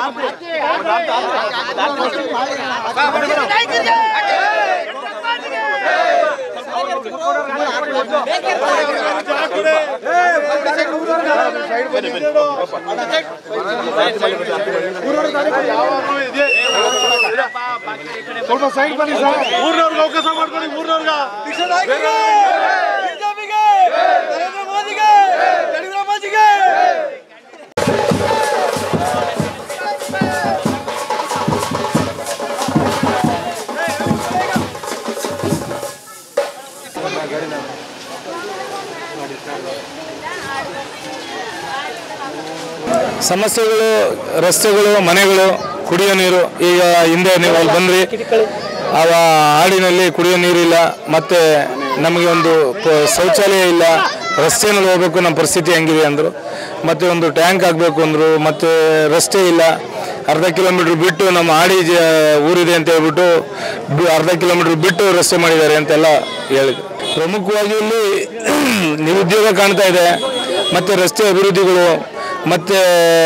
ಸ್ವಲ್ಪ ಸೈಡ್ ಬನ್ನಿ ಸರ್ ಊರ್ನವ್ರಿಗೆ ಅವಕಾಶ ಮಾಡ್ಕೊಳ್ಳಿ ಊರ್ನವ್ರಿಗೆ ನರೇಂದ್ರ ಮೋದಿಗೆ ಯಡಿಯೂರಪ್ಪಾಜಿಗೆ ಸಮಸ್ಯೆಗಳು ರಸ್ತೆಗಳು ಮನೆಗಳು ಕುಡಿಯೋ ನೀರು ಈಗ ಹಿಂದೆ ನೀವು ಅಲ್ಲಿ ಬಂದ್ರಿ ಅವ ಹಾಡಿನಲ್ಲಿ ಕುಡಿಯೋ ನೀರಿಲ್ಲ ಮತ್ತೆ ನಮಗೆ ಒಂದು ಪ- ಶೌಚಾಲಯ ಇಲ್ಲ ರಸ್ತೆಯಲ್ಲಿ ಹೋಗ್ಬೇಕು ನಮ್ಮ ಪರಿಸ್ಥಿತಿ ಹೆಂಗಿದೆ ಅಂದರು ಮತ್ತೆ ಒಂದು ಟ್ಯಾಂಕ್ ಆಗಬೇಕು ಅಂದರು ಮತ್ತೆ ರಸ್ತೆ ಇಲ್ಲ ಅರ್ಧ ಕಿಲೋಮೀಟ್ರ್ ಬಿಟ್ಟು ನಮ್ಮ ಹಾಡಿ ಜ ಊರಿದೆ ಅಂತ ಹೇಳ್ಬಿಟ್ಟು ಬಿ- ಅರ್ಧ ಕಿಲೋಮೀಟ್ರ್ ಬಿಟ್ಟು ರಸ್ತೆ ಮಾಡಿದ್ದಾರೆ ಅಂತೆಲ್ಲ ಹೇಳಿದ್ರು ಪ್ರಮುಖವಾಗಿ ಇಲ್ಲಿ ನಿರುದ್ಯೋಗ ಕಾಣ್ತಾ ಇದೆ ಮತ್ತೆ ರಸ್ತೆ ಅಭಿವೃದ್ಧಿಗಳು ಮತ್ತೆ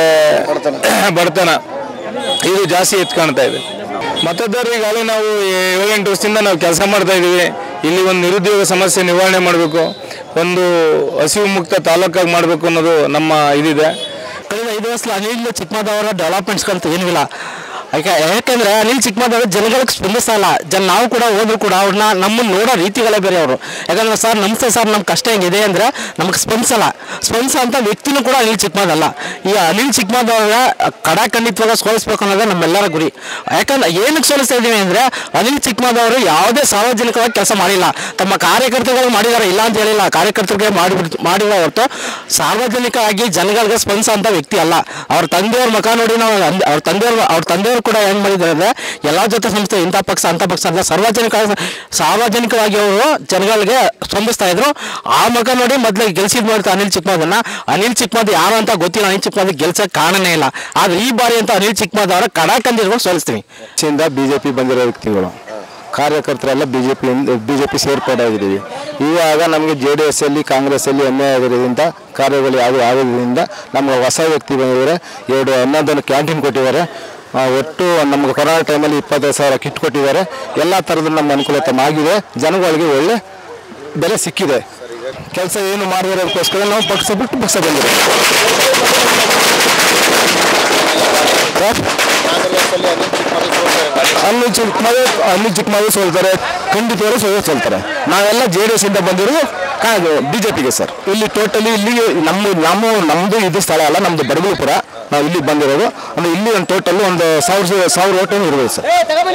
ಬಡತನ ಇದು ಜಾಸ್ತಿ ಎತ್ತು ಕಾಣ್ತಾ ಇದೆ ಮತದಾರರು ಈಗಾಗಲೇ ನಾವು ಏಳೆಂಟು ವರ್ಷದಿಂದ ನಾವು ಕೆಲಸ ಮಾಡ್ತಾ ಇದ್ದೀವಿ ಇಲ್ಲಿ ಒಂದು ನಿರುದ್ಯೋಗ ಸಮಸ್ಯೆ ನಿವಾರಣೆ ಮಾಡಬೇಕು ಒಂದು ಹಸಿವು ಮುಕ್ತ ತಾಲೂಕಾಗಿ ಮಾಡಬೇಕು ಅನ್ನೋದು ನಮ್ಮ ಇದಿದೆ ಕಳೆದ ಐದು ವರ್ಷ ಅನಿಲ್ ಚಿಕ್ಕಮದವರ ಡೆವಲಪ್ಮೆಂಟ್ಸ್ ಅಂತ ಏನೂ ಇಲ್ಲ ಯಾಕೆ ಯಾಕಂದ್ರೆ ಅನಿಲ್ ಚಿಕ್ಕಮದವರು ಜನಗಳಿಗೆ ಸ್ಪಂದಿಸ್ತಾ ಇಲ್ಲ ಜನ ನಾವು ಕೂಡ ಹೋದ್ರು ಕೂಡ ಅವ್ರನ್ನ ನಮ್ಮನ್ನು ನೋಡೋ ರೀತಿಗಳೇ ಬೇರೆ ಅವರು ಯಾಕಂದ್ರೆ ಸರ್ ನಮಸ್ತೆ ಸರ್ ನಮ್ಮ ಕಷ್ಟ ಹೆಂಗಿದೆ ಅಂದರೆ ನಮಗೆ ಸ್ಪಂದಿಸಲ್ಲ ಸ್ಪಂದಿಸೋ ಅಂತ ವ್ಯಕ್ತಿನೂ ಕೂಡ ಅನಿಲ್ ಚಿಕ್ಕಮದಲ್ಲ ಈ ಅನಿಲ್ ಚಿಕ್ಕಮದವರ ಕಡಾಖಂಡಿತವಾಗ ಸೋಲಿಸ್ಬೇಕು ಅನ್ನೋದೇ ನಮ್ಮೆಲ್ಲರ ಗುರಿ ಯಾಕಂದ್ರೆ ಏನಕ್ಕೆ ಸೋಲಿಸ್ತಾ ಇದ್ದೀವಿ ಅಂದರೆ ಅನಿಲ್ ಚಿಕ್ಕಮದವರು ಯಾವುದೇ ಸಾರ್ವಜನಿಕವಾಗಿ ಕೆಲಸ ಮಾಡಿಲ್ಲ ತಮ್ಮ ಕಾರ್ಯಕರ್ತರುಗಳು ಮಾಡಿದ್ದಾರೆ ಇಲ್ಲ ಅಂತ ಹೇಳಿಲ್ಲ ಕಾರ್ಯಕರ್ತರಿಗೆ ಮಾಡಿಬಿಟ್ಟು ಮಾಡಿಲ್ಲ ಹೊರತು ಸಾರ್ವಜನಿಕವಾಗಿ ಜನಗಳಿಗೆ ಸ್ಪಂದಿಸೋ ಅಂತ ವ್ಯಕ್ತಿ ಅಲ್ಲ ಅವ್ರ ತಂದೆಯವ್ರ ಮುಖ ನೋಡಿ ನಾವು ಅಂದ್- ಅವ್ರ ತಂದೆಯವ್ರ ಅವ್ರ ತಂದೆಯವರು ಕೂಡ ಹೆಂಗ್ ಮಾಡಿದ್ದಾರೆ ಅಂದ್ರೆ ಎಲ್ಲ ಜೊತೆ ಸಂಸ್ಥೆ ಇಂಥ ಪಕ್ಷ ಅಂತ ಪಕ್ಷ ಅಂತ ಸಾರ್ವಜನಿಕ ಸಾರ್ವಜನಿಕವಾಗಿ ಅವರು ಜನಗಳಿಗೆ ಸ್ಪಂದಿಸ್ತಾ ಇದ್ರು ಆ ಮುಖ ನೋಡಿ ಮೊದಲಿಗೆ ಗೆಲ್ಸಿದ್ ನೋಡ್ತಾ ಅನಿಲ್ ಚಿಕ್ಕಮದನ್ನ ಅನಿಲ್ ಚಿಕ್ಕಮದ್ ಯಾರು ಅಂತ ಗೊತ್ತಿಲ್ಲ ಅನಿಲ್ ಚಿಕ್ಕಮದ್ ಗೆಲ್ಸಕ್ ಕಾರಣನೇ ಇಲ್ಲ ಆದ್ರೆ ಈ ಬಾರಿ ಅಂತ ಅನಿಲ್ ಚಿಕ್ಕಮದ್ ಅವರ ಕಡಾಕಂದಿರ್ಬೇಕು ಸೋಲಿಸ್ತೀವಿ ಪಕ್ಷದಿಂದ ಬಿ ಜೆ ಪಿ ಬಂದಿರೋ ವ್ಯಕ್ತಿಗಳು ಕಾರ್ಯಕರ್ತರೆಲ್ಲ B J P B J P ಸೇರ್ಪಡೆಯಾಗಿದ್ದೀವಿ ಇವಾಗ ನಮಗೆ ಜೆ ಡಿ ಎಸ್ ಅಲ್ಲಿ ಕಾಂಗ್ರೆಸ್ ಅಲ್ಲಿ ಅನ್ಯಾಯ ಆಗಿರೋದ್ರಿಂದ ಕಾರ್ಯಗಳು ಯಾವ ಆಗೋದ್ರಿಂದ ನಮ್ಗೆ ಹೊಸ ವ್ಯಕ್ತಿ ಬಂದಿದ್ದಾರೆ ಎರಡು ಅನ್ನೋದನ್ನು ಕ್ಯಾಂಟೀನ್ ಕೊಟ್ಟಿದ್ದಾರೆ ಆ, ಒಟ್ಟು ನಮ್ಗೆ ಕೊರೋನಾ ಟೈಮಲ್ಲಿ ಇಪ್ಪತ್ತೈದು ಸಾವಿರ ಕಿಟ್ ಕೊಟ್ಟಿದ್ದಾರೆ ಎಲ್ಲ ಥರದ ನಮ್ಮ ಅನುಕೂಲತೆ ಆಗಿದೆ ಜನಗಳಿಗೆ ಒಳ್ಳೆ ಬೆಲೆ ಸಿಕ್ಕಿದೆ ಕೆಲಸ ಏನು ಮಾಡಿರೋದಕ್ಕೋಸ್ಕರ ನಾವು ಪಕ್ಷ ಬಿಟ್ಟು ಪಕ್ಷ ಬಂದಿದೆ ಅಲ್ಲಿ ಚಿಕ್ಕಮದು ಅಲ್ಲಿ ಚಿಕ್ಕಮದು ಸೋಲ್ತಾರೆ ಖಂಡಿತವರು ಸೋಲ್ ಸೋಲ್ತಾರೆ ನಾವೆಲ್ಲ ಜೆ ಡಿ ಎಸ್ ಇಂದ ಬಂದಿರೋದು ಬಿ ಜೆ ಪಿಗೆ ಸರ್ ಇಲ್ಲಿ ಟೋಟಲಿ ಇಲ್ಲಿ ನಮ್ಮ ನಮ್ಮ ನಮ್ಮದು ಇದು ಸ್ಥಳ ಅಲ್ಲ ನಮ್ಮದು ಬಡಗುಳಪುರ ನಾವು ಇಲ್ಲಿ ಬಂದಿರೋದು ಅಂದ್ರೆ ಇಲ್ಲಿ ಒಂದು ಟೋಟಲ್ ಒಂದು ಸಾವಿರ ಸಾವಿರ ಓಟ್ ಇರ್ಬೋದು ಸರ್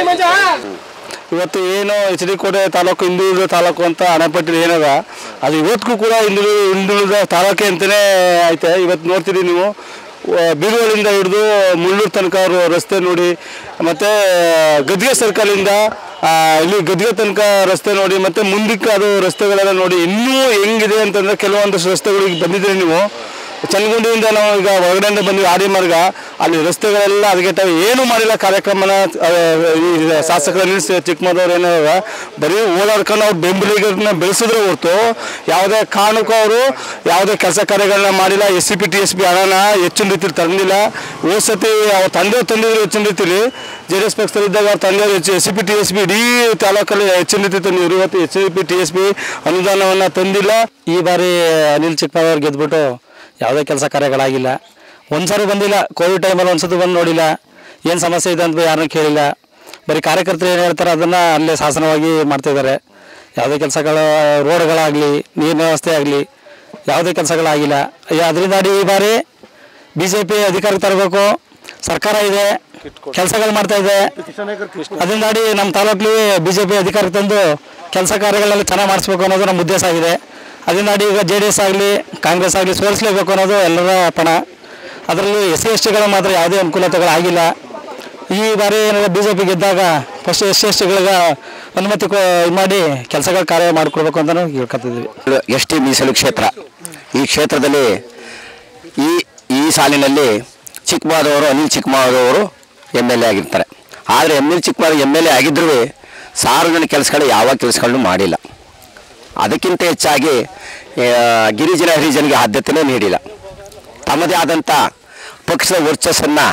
ಇವತ್ತು ಏನು ಎಚ್ ಡಿ ಕೋಟೆ ತಾಲೂಕು ಹಿಂದುಳಿದ ತಾಲೂಕು ಅಂತ ಅಣೆಪಟ್ಟಿದೆ ಏನದ ಅದು ಇವತ್ತಿಗೂ ಕೂಡ ಹಿಂದುಳಿದ ಹಿಂದುಳಿದ ತಾಲೂಕೆ ಅಂತಲೇ ಐತೆ ಇವತ್ತು ನೋಡ್ತೀರಿ ನೀವು ವ- ಬೀರುವಳಿಂದ ಹಿಡಿದು ಮುಳ್ಳೂರು ತನಕ ಅವರು ರಸ್ತೆ ನೋಡಿ ಮತ್ತು ಗದ್ಗೆ ಸರ್ಕಲಿಂದ ಆ, ಇಲ್ಲಿ ಗದ್ಗೆ ತನಕ ರಸ್ತೆ ನೋಡಿ ಮತ್ತು ಮುಂದಕ್ಕೆ ಅದು ರಸ್ತೆಗಳೆಲ್ಲ ನೋಡಿ ಇನ್ನೂ ಹೆಂಗಿದೆ ಅಂತಂದರೆ ಕೆಲವೊಂದಷ್ಟು ರಸ್ತೆಗಳಿಗೆ ಬಂದಿದ್ದೀರಿ ನೀವು ಚನ್ನಗುಂಡಿಯಿಂದ ನಾವು ಈಗ ಹೊರಗಡೆಯಿಂದ ಬಂದ್ವಿ ಆಡಿ ಮಾರ್ಗ ಅಲ್ಲಿ ರಸ್ತೆಗಳೆಲ್ಲ ಹದಗೆಟ್ಟವೆ ಏನು ಮಾಡಿಲ್ಲ ಕಾರ್ಯಕ್ರಮನ ಆ, ಈ ಶಾಸಕರ ನಿಲ್ಲಿಸಿ ಚಿಕ್ಕಮದವ್ರು ಏನಾರ ಬರೀ ಓಡಾಡ್ಕೊಂಡು ಅವ್ರು ಬೆಂಬಲಿಗರನ್ನ ಬೆಳೆಸಿದ್ರೆ ಹೊರತು ಯಾವುದೇ ಕಾರಣಕ್ಕೂ ಅವರು ಯಾವುದೇ ಕೆಲಸ ಕಾರ್ಯಗಳನ್ನ ಮಾಡಿಲ್ಲ S C P T S P ಹಣನ ಹೆಚ್ಚಿನ ರೀತಿಲಿ ತಂದಿಲ್ಲ ಹೋದ ಸತಿ ಅವ್ರ ತಂದೆ ತಂದಿದ್ರು ಹೆಚ್ಚಿನ ರೀತಿಲಿ ಜೆ ಡಿ ಎಸ್ ಪಕ್ಷದಲ್ಲಿದ್ದಾಗ ಅವ್ರ ತಂದೆಯವರು ಹೆಚ್ಚು S C P T S P ಇಡೀ ತಾಲೂಕಲ್ಲಿ ಹೆಚ್ಚಿನ ರೀತಿ ತಂದಿದ್ರು ಇವತ್ತು S C P T S P ಅನುದಾನವನ್ನು ತಂದಿಲ್ಲ ಈ ಬಾರಿ ಅನಿಲ್ ಚಿಕ್ಕಮದವ್ರು ಗೆದ್ಬಿಟ್ಟು ಯಾವುದೇ ಕೆಲಸ ಕಾರ್ಯಗಳಾಗಿಲ್ಲ ಒಂದ್ಸಾರಿ ಬಂದಿಲ್ಲ ಕೋವಿಡ್ ಟೈಮಲ್ಲಿ ಒಂದ್ಸತಿ ಬಂದು ನೋಡಿಲ್ಲ ಏನು ಸಮಸ್ಯೆ ಇದೆ ಅಂತ ಯಾರನ್ನೂ ಕೇಳಿಲ್ಲ ಬರೀ ಕಾರ್ಯಕರ್ತರು ಏನು ಹೇಳ್ತಾರೆ ಅದನ್ನು ಅಲ್ಲೇ ಶಾಸನವಾಗಿ ಮಾಡ್ತಿದ್ದಾರೆ ಯಾವುದೇ ಕೆಲಸಗಳು ರೋಡ್ಗಳಾಗಲಿ ನೀರಿನ ವ್ಯವಸ್ಥೆ ಆಗಲಿ ಯಾವುದೇ ಕೆಲಸಗಳಾಗಿಲ್ಲ ಅದರಿಂದ ಈ ಬಾರಿ ಬಿ ಜೆ ಪಿ ಅಧಿಕಾರಕ್ಕೆ ತರಬೇಕು ಸರ್ಕಾರ ಇದೆ ಕೆಲಸಗಳು ಮಾಡ್ತಾ ಇದೆ ಅದರಿಂದ ಅಡಿ ನಮ್ಮ ತಾಲೂಕಲ್ಲಿ ಬಿ ಜೆ ಪಿ ಅಧಿಕಾರಕ್ಕೆ ತಂದು ಕೆಲಸ ಕಾರ್ಯಗಳೆಲ್ಲ ಚೆನ್ನಾಗಿ ಮಾಡಿಸ್ಬೇಕು ಅನ್ನೋದು ನಮ್ಮ ಉದ್ದೇಶ ಆಗಿದೆ ಅದರಿಂದ ಅಡಿ ಈಗ ಜೆ ಡಿ ಎಸ್ ಆಗಲಿ ಕಾಂಗ್ರೆಸ್ ಆಗಲಿ ಸೋಲಿಸಲೇಬೇಕು ಅನ್ನೋದು ಎಲ್ಲರ ಪಣ ಅದರಲ್ಲಿ ಎಸ್ ಸಿ ಎಸ್ ಟಿಗಳು ಮಾತ್ರ ಯಾವುದೇ ಅನುಕೂಲತೆಗಳಾಗಿಲ್ಲ ಈ ಬಾರಿ ಏನಾದ್ರು ಬಿ ಜೆ ಪಿ ಗೆದ್ದಾಗ ಫಸ್ಟ್ ಎಸ್ ಸಿ ಎಸ್ ಟಿಗಳಿಗೆ ಅನುಮತಿ ಕೊ- ಇದ್ ಮಾಡಿ ಕೆಲಸಗಳ ಕಾರ್ಯ ಮಾಡಿಕೊಡ್ಬೇಕು ಅಂತಲೂ ಹೇಳ್ಕೊತಿದ್ವಿ ಎಸ್ ಟಿ ಮೀಸಲು ಕ್ಷೇತ್ರ ಈ ಕ್ಷೇತ್ರದಲ್ಲಿ ಈ ಈ ಸಾಲಿನಲ್ಲಿ ಚಿಕ್ಕಮಾದವರು ಅನಿಲ್ ಚಿಕ್ಕಮಾದವರು ಎಮ್ ಎಲ್ ಎ ಆಗಿರ್ತಾರೆ ಆದರೆ M L Chikkamada M L A ಆಗಿದ್ರೂ ಸಾರ್ವಜನಿಕ ಕೆಲಸಗಳು ಯಾವ ಕೆಲಸಗಳನ್ನು ಮಾಡಿಲ್ಲ ಅದಕ್ಕಿಂತ ಹೆಚ್ಚಾಗಿ ಆ, ಗಿರಿಜನ ಹರಿಜನಿಗೆ ಆದ್ಯತೆಯೇ ನೀಡಿಲ್ಲ ತಮ್ಮದೇ ಆದಂಥ ಪಕ್ಷದ ವರ್ಚಸ್ಸನ್ನು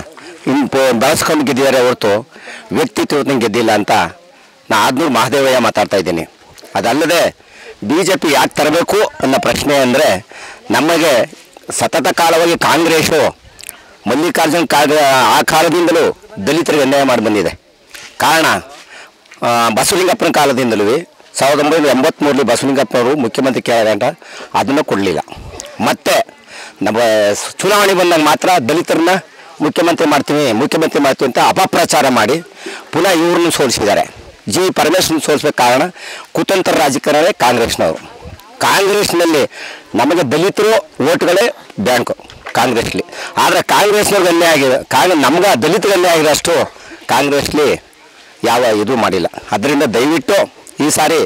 ಇಂಪು ಬಳಸ್ಕೊಂಡು ಗೆದ್ದಿದ್ದಾರೆ ಹೊರತು ವ್ಯಕ್ತಿತ್ವ ಗೆದ್ದಿಲ್ಲ ಅಂತ ನಾ ಆದ್ನೂರು ಮಹಾದೇವಯ್ಯ ಮಾತಾಡ್ತಾ ಇದ್ದೀನಿ ಅದಲ್ಲದೆ ಬಿ ಜೆ ಪಿ ಯಾಕೆ ತರಬೇಕು ಅನ್ನೋ ಪ್ರಶ್ನೆ ಅಂದರೆ ನಮಗೆ ಸತತ ಕಾಲವಾಗಿ ಕಾಂಗ್ರೆಸ್ಸು ಮಲ್ಲಿಕಾರ್ಜುನ್ ಕಾಗ ಆ ಕಾಲದಿಂದಲೂ ದಲಿತರಿಗೆ ಅನ್ಯಾಯ ಮಾಡಿ ಬಂದಿದೆ ಕಾರಣ ಆ, ಬಸವಲಿಂಗಪ್ಪನ ಕಾಲದಿಂದಲೂ ಸಾವಿರದ ಒಂಬೈನೂರ ಎಂಬತ್ತ್ಮೂರರಲ್ಲಿ ಬಸವಲಿಂಗಪ್ಪನವರು ಮುಖ್ಯಮಂತ್ರಿ ಕೇಳಗಂಟ ಅದನ್ನು ಕೊಡಲಿಲ್ಲ ಮತ್ತೆ ನಮ್ಮ ಸ್- ಚುನಾವಣೆ ಬಂದಾಗ ಮಾತ್ರ ದಲಿತರನ್ನ ಮುಖ್ಯಮಂತ್ರಿ ಮಾಡ್ತೀವಿ ಮುಖ್ಯಮಂತ್ರಿ ಮಾಡ್ತೀವಿ ಅಂತ ಅಪಪ್ರಚಾರ ಮಾಡಿ ಪುನಃ ಇವ್ರನ್ನ ಸೋಲಿಸಿದ್ದಾರೆ ಜಿ ಪರಮೇಶ್ವರನ್ ಸೋಲಿಸ್ಬೇಕು ಕಾರಣ ಕುತಂತ್ರ ರಾಜಕಾರಣವೇ ಕಾಂಗ್ರೆಸ್ನವರು ಕಾಂಗ್ರೆಸ್ನಲ್ಲಿ ನಮಗೆ ದಲಿತರು ಓಟ್ಗಳೇ ಬ್ಯಾಂಕು ಕಾಂಗ್ರೆಸ್ಲಿ ಆದರೆ ಕಾಂಗ್ರೆಸ್ನವ್ರಿಗೆ ಅನ್ಯಾಯ ಆಗಿದೆ ಕಾರಣ ನಮ್ಗೆ ದಲಿತರಿಗೆ ಅನ್ಯಾಯ ಆಗಿರೋಷ್ಟು ಕಾಂಗ್ರೆಸ್ಲಿ ಯಾವ ಇದು ಮಾಡಿಲ್ಲ ಅದರಿಂದ ದಯವಿಟ್ಟು ಈ ಸಾರಿ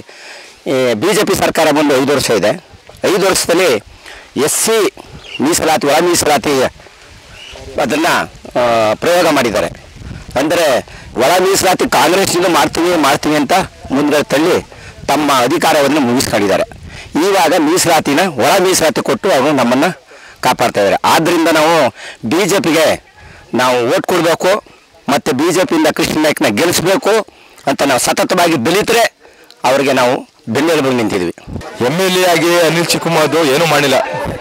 ಬಿ ಜೆ ಪಿ ಸರ್ಕಾರ ಬಂದು ಐದು ವರ್ಷ ಇದೆ ಐದು ವರ್ಷದಲ್ಲಿ ಎಸ್ ಸಿ ಮೀಸಲಾತಿ ಒಳ ಮೀಸಲಾತಿ ಅದನ್ನು ಪ್ರಯೋಗ ಮಾಡಿದ್ದಾರೆ ಅಂದರೆ ಒಳ ಮೀಸಲಾತಿ ಕಾಂಗ್ರೆಸ್ನಿಂದ ಮಾಡ್ತೀವಿ ಮಾಡ್ತೀವಿ ಅಂತ ಮುಂದೆ ತಳ್ಳಿ ತಮ್ಮ ಅಧಿಕಾರವನ್ನು ಮುಗಿಸ್ಕೊಂಡಿದ್ದಾರೆ ಇವಾಗ ಮೀಸಲಾತಿನ ಒಳ ಮೀಸಲಾತಿ ಕೊಟ್ಟು ಅವರು ನಮ್ಮನ್ನು ಕಾಪಾಡ್ತಾ ಇದ್ದಾರೆ ಆದ್ದರಿಂದ ನಾವು ಬಿ ಜೆ ಪಿಗೆ ನಾವು ಓಟ್ ಕೊಡಬೇಕು ಮತ್ತು ಬಿ ಜೆ ಪಿಯಿಂದ ಕೃಷ್ಣ ನಾಯ್ಕನ ಗೆಲ್ಲಿಸಬೇಕು ಅಂತ ನಾವು ಸತತವಾಗಿ ದಲಿತರೆ ಅವರಿಗೆ ನಾವು ಬೆನ್ನೆಲುಬು ನಿಂತಿದ್ವಿ ಎಮ್ ಎಲ್ ಎ ಆಗಿ ಅನಿಲ್ ಚಿಕ್ಕುಮಾದು ಏನೂ ಮಾಡಿಲ್ಲ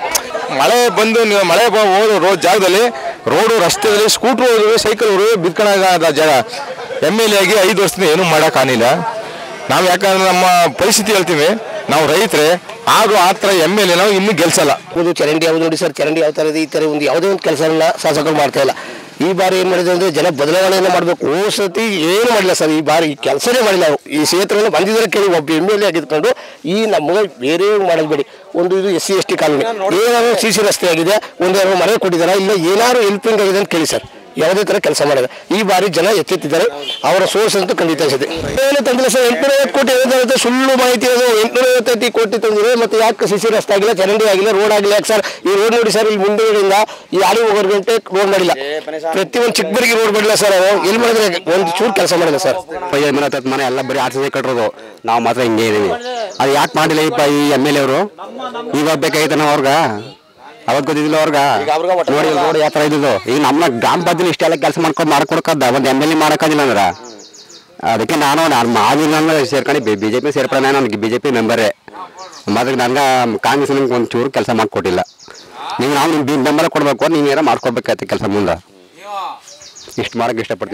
ಮಳೆ ಬಂದು ನೀವು ಮಳೆ ಬ- ಹೋದ ರೋಡ್ ಜಾಗದಲ್ಲಿ ರೋಡು ರಸ್ತೆಯಲ್ಲಿ ಸ್ಕೂಟ್ರ್ ಹೋದ್ರು ಸೈಕಲ್ ಹೋದ್ರು ಬಿದ್ಕೊಳಗಾದ ಜಾಗ ಎಮ್ ಎಲ್ ಎ ಆಗಿ ಐದು ವರ್ಷದಿಂದ ಏನೂ ಮಾಡೋಕ್ಕಾಗಿಲ್ಲ ನಾವು ಯಾಕಂದ್ರೆ ನಮ್ಮ ಪರಿಸ್ಥಿತಿ ಹೇಳ್ತೀವಿ ನಾವು ರೈತರೇ ಆದರೂ ಆ ಥರ ಎಮ್ ಎಲ್ ಎ ನಾವು ಇನ್ನೂ ಗೆಲ್ಸಲ್ಲ ಒಂದು ಚರಂಡಿ ಯಾವ್ದು ನೋಡಿ ಸರ್ ಚರಂಡಿ ಯಾವ ಥರ ಇದೆ ಈ ಥರ ಒಂದು ಯಾವುದೇ ಒಂದು ಕೆಲಸಗಳನ್ನ ಶಾಸಕರು ಮಾಡ್ತಾ ಇಲ್ಲ ಈ ಬಾರಿ ಏನು ಮಾಡಿದ್ರು ಅಂದರೆ ಜನ ಬದಲಾವಣೆಯನ್ನು ಮಾಡಬೇಕು ಹೋದ ಸತಿ ಏನು ಮಾಡಿಲ್ಲ ಸರ್ ಈ ಬಾರಿ ಕೆಲಸನೇ ಮಾಡಿಲ್ಲ ಅವರು ಈ ಕ್ಷೇತ್ರವನ್ನು ಬಂದಿದ್ರೆ ಕೇಳಿ ಒಬ್ಬ ಎಮ್ ಎಲ್ ಎ ಆಗಿದ್ಕೊಂಡು ಈ ನಮಗೆ ಬೇರೆ ಮಾಡೋದು ಬೇಡಿ ಒಂದು ಇದು S C S T colony ಏನಾದ್ರು ಸಿ ಸಿ ರಸ್ತೆ ಆಗಿದೆ ಒಂದು ಯಾರೋ ಮನೆ ಕೊಟ್ಟಿದ್ದಾರೆ ಇಲ್ಲ ಏನಾದ್ರು ಹೆಲ್ಪಿಂಗ್ ಆಗಿದೆ ಅಂತ ಕೇಳಿ ಸರ್ ಯಾವುದೇ ಥರ ಕೆಲಸ ಮಾಡಿದೆ ಈ ಬಾರಿ ಜನ ಎಚ್ಚೆತ್ತಿದ್ದಾರೆ ಅವರ ಸೋರ್ಸ್ ಅಂತೂ ಖಂಡಿತ ಇದೆ ಏನು ತಂದಿಲ್ಲ ಸರ್ ಎಂಟುನೂರ ಐವತ್ತು ಕೋಟಿ ಹೇಳಿದ್ರೆ ಸುಳ್ಳು ಮಾಹಿತಿ ಅದು ಎಂಟುನೂರ ಐವತ್ತೈದು ಕೋಟಿ ತಂದಿದೆ ಮತ್ತೆ ಯಾಕೆ ಸಿ ಸಿ ರಸ್ತೆ ಆಗಿಲ್ಲ ಚರಂಡಿ ಆಗಿಲ್ಲ ರೋಡ್ ಆಗಿಲ್ಲ ಯಾಕೆ ಸರ್ ಈ ರೋಡ್ ನೋಡಿ ಸರ್ ಇಲ್ಲಿ ಮುಂದೆಗಡೆಯಿಂದ ಈ ಆಡಿ ಹೋಗೋರ್ ಗಂಟೆ ರೋಡ್ ಮಾಡಿಲ್ಲ ಪ್ರತಿಯೊಂದು ಚಿಕ್ಕಬರಿಗೆ ರೋಡ್ ಮಾಡಿಲ್ಲ ಸರ್ ಅವರು ಎಲ್ಲಿ ಮಾಡಿದ್ರೆ ಒಂದು ಚೂರು ಕೆಲಸ ಮಾಡಿಲ್ಲ ಸರ್ ಐದು ಮನೆ ಹತ್ತು ಮನೆ ಎಲ್ಲ ಬರೀ ಆರ್ ಸಿ ಕಟ್ಟಿರೋದು ನಾವು ಮಾತ್ರ ಹಿಂಗೆ ಇದೀವಿ ಅದು ಯಾಕೆ ಮಾಡಿಲ್ಲ ಇಪ್ಪ ಈ ಎಮ್ ಎಲ್ ಎ ಅವರು ಈಗ ಬೇಕಾಗಿತ್ತು ನಾವು ಅವ್ರಿಗೆ ಅವಾಗ ಗೊತ್ತಿದ್ದಿಲ್ಲ ಅವ್ರಿಗೆ ನೋಡಿ ರೋಡ್ ಯಾವ ಥರ ಇದ್ದಿದ್ದು ಈಗ ನಮ್ಮ ಗ್ರಾಮ ಪಂಚಾಯತ್ ಇಷ್ಟೆಲ್ಲ ಕೆಲಸ ಮಾಡ್ಕೊಂಡು ಮಾಡ್ಕೊಡಕ್ಕದ ಒಂದು ಎಮ್ ಎಲ್ ಎ ಮಾಡೋಕ್ಕಾಗಿಲ್ಲ ಅಂದ್ರೆ ಅದಕ್ಕೆ ನಾನು ನಾನು ಮಾಜಿ ನಾನು ಸೇರ್ಕೊಂಡು ಬಿ ಜೆ ಪಿ ಸೇರ್ಪಡೆ ನನಗೆ ಬಿ ಜೆ ಪಿ ಮೆಂಬರೇ ಮತ್ತೆ ನನಗೆ ಕಾಂಗ್ರೆಸ್ ನಂಗೆ ಒಂದು ಚೂರು ಕೆಲಸ ಮಾಡಿಕೊಟ್ಟಿಲ್ಲ ನೀವು ನಾವು ನಿಮ್ಮ ಬೆಂಬಲ ಕೊಡಬೇಕು ನೀವು ಏನಾರ ಮಾಡ್ಕೊಡ್ಬೇಕಾಯ್ತು ಕೆಲಸ ಮುಂದೆ ಇಷ್ಟು ಮಾಡೋಕ್ಕೆ ಇಷ್ಟಪಡ್ತೀನಿ